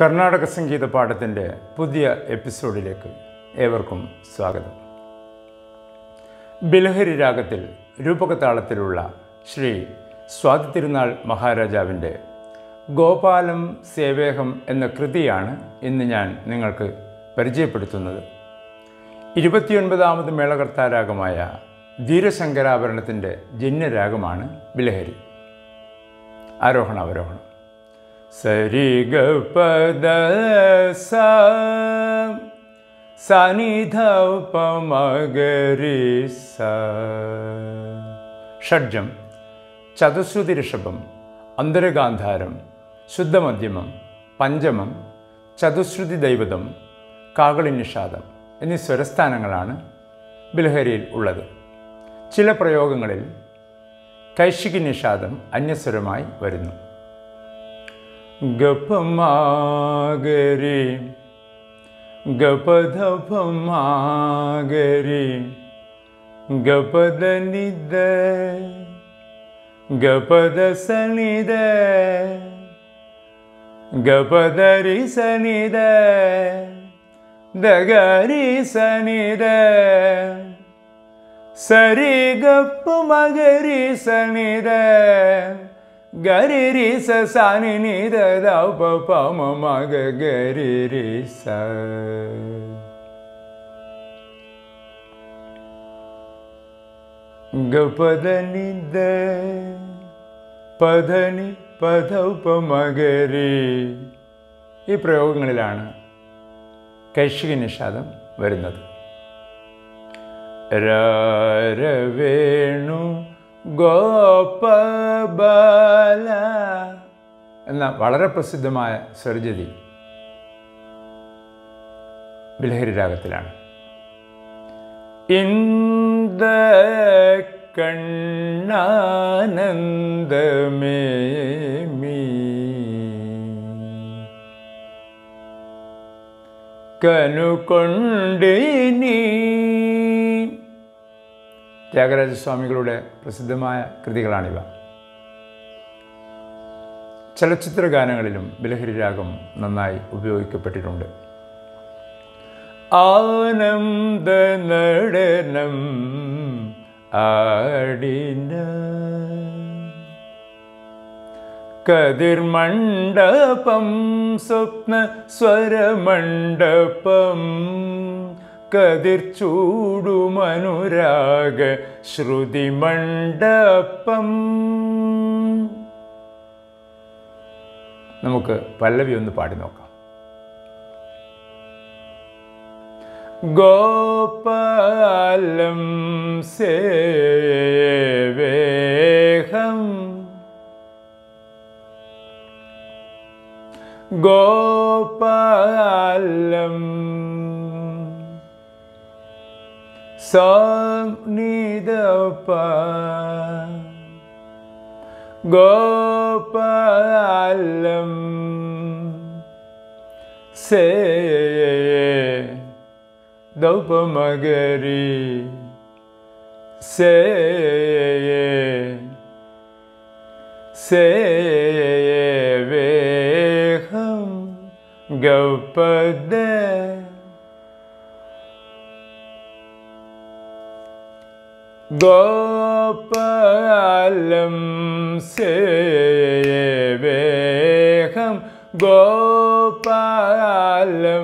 കർണാടക സംഗീത പാഠത്തിൻ്റെ പുതിയ എപ്പിസോഡിലേക്ക് ഏവർക്കും സ്വാഗതം ബിലഹരി രാഗത്തിൽ രൂപകതാളത്തിലുള്ള ശ്രീ സ്വാതി തിരുനാൾ മഹാരാജാവിൻ്റെ ഗോപാലം സേവേഹം എന്ന കൃതിയാണ് ഇന്ന് ഞാൻ നിങ്ങൾക്ക് പരിചയപ്പെടുത്തുന്നത് ഇരുപത്തിയൊൻപതാമത് മേളകർത്താരാഗമായ ധീരശങ്കരാഭരണത്തിൻ്റെ ജന്യരാഗമാണ് ബിലഹരി ആരോഹണ അവരോഹണം സരി ഗ പദ സ സനിധ പമഗരി സ ഷഡ്ജം ചതുശ്രുതി ഋഷഭം അന്തരഗാന്ധാരം ശുദ്ധമധ്യമം പഞ്ചമം ചതുശ്രുതി ദൈവതം കാകളി നിഷാദം എന്നീ സ്വരസ്ഥാനങ്ങളാണ് ബിലഹരിയിൽ ഉള്ളത് ചില പ്രയോഗങ്ങളിൽ കൈശികി നിഷാദം അന്യസ്വരമായി വരുന്നു ഗപമാഗരി ഗപധപമാഗരി ഗപദ നിദ ഗപദ സനിദ ഗപദരി സനിദ ദഗരി സനിദ സരി ഗപ്പ മഗരി സനിദ ഗരി രി സ സാനി നി ദ ദ പ പ മ മ ഗ ഗരി രി സ ഗ പദ നി ദ പദ നി പദ പ മ ഗരി ഈ പ്രയോഗങ്ങളിലാണ് കൈശിക നിഷാദം വരുന്നത് രവേണു ഗോപബല എന്ന വളരെ പ്രസിദ്ധമായ സ്വരജതി ബിലഹരി രാഗത്തിലാണ് ഇന്ദ കണ്ണാനന്ദമേ കനുകൊണ്ടിനി ത്യാഗരാജസ്വാമികളുടെ പ്രസിദ്ധമായ കൃതികളാണിവ ചലച്ചിത്ര ഗാനങ്ങളിലും ബിലഹരി രാഗം നന്നായി ഉപയോഗിക്കപ്പെട്ടിട്ടുണ്ട് ആനന്ദ നടനം ആടിന കതിർമണ്ഡപം സ്വപ്ന സ്വരമണ്ഡപം കതിർച്ചൂടുമനുരാഗ ശ്രുതിമണ്ഡപം നമുക്ക് പല്ലവി ഒന്ന് പാടി നോക്കാം ഗോപാലം സേവേഹം ഗോപാലം സംനിദപ ഗോപാലം സേ ദൗപമഗരി സേ സേവേഹം ഗൗപദ ഗോപാലം സേവേഹം ഗോപാലം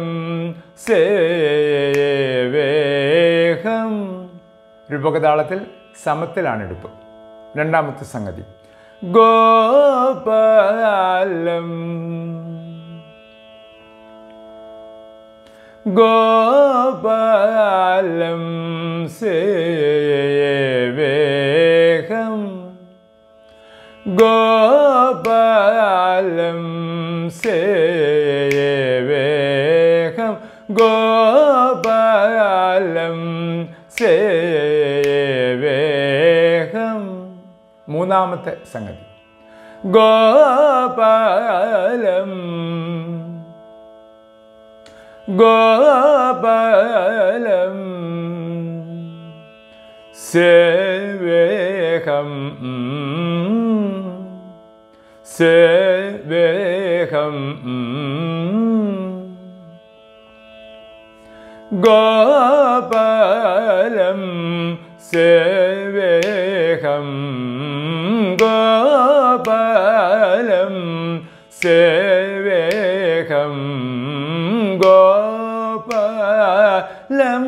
സേവേഹം രൂപകതാളത്തിൽ സമത്തിലാണ് എടുപ്പ് രണ്ടാമത്തെ സംഗതി ഗോപാലം ഗോപാലം സേവേഹം ഗോപാലം സേവേഹം ഗോപാലം സേവേഹം മൂന്നാമത്തെ സംഗതി ഗോപാലം ഗോപാലം സേവേഹം സേവേഹം സേവേഹം ഗോപാലം സേവേഹം ഗോപാലം സേവേഹം ഗോപാലം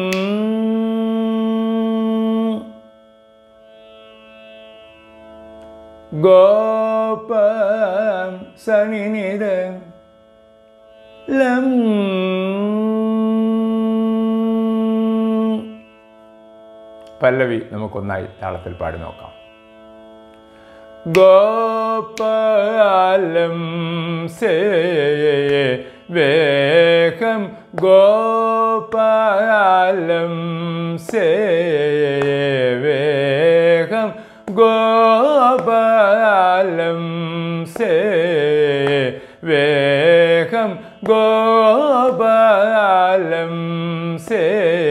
ഗോപ സനിനിത ലം പല്ലവി നമുക്കൊന്നായി താളത്തിൽ പാടി നോക്കാം ഗോപാലം സേ വേഗം ഗോപാലം സേ വേഗം ഗോപാലം സേ വേഗം ഗോപാലം സേ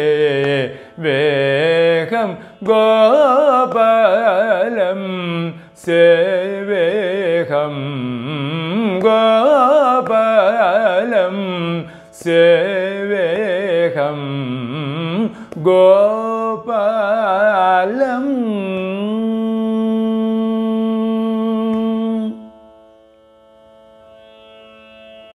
വേഗം ഗോപാലം സേവേഹം ഗോപാലം സേവേഹം ഗോപാലം സേവേഹം ഗോപാലം സേവേഹം ഗോപാലം സേവേഹം ഗോപാലം സേവേഹം ഗോപാലം സേവേഹം ഗോപാലം സേവേഹം ഗോപാലം സേവേഹം ഗോപാലം സേവേഹം ഗോപാലം സേവേഹം ഗോപാലം സേവേഹം ഗോപാലം സേവേഹം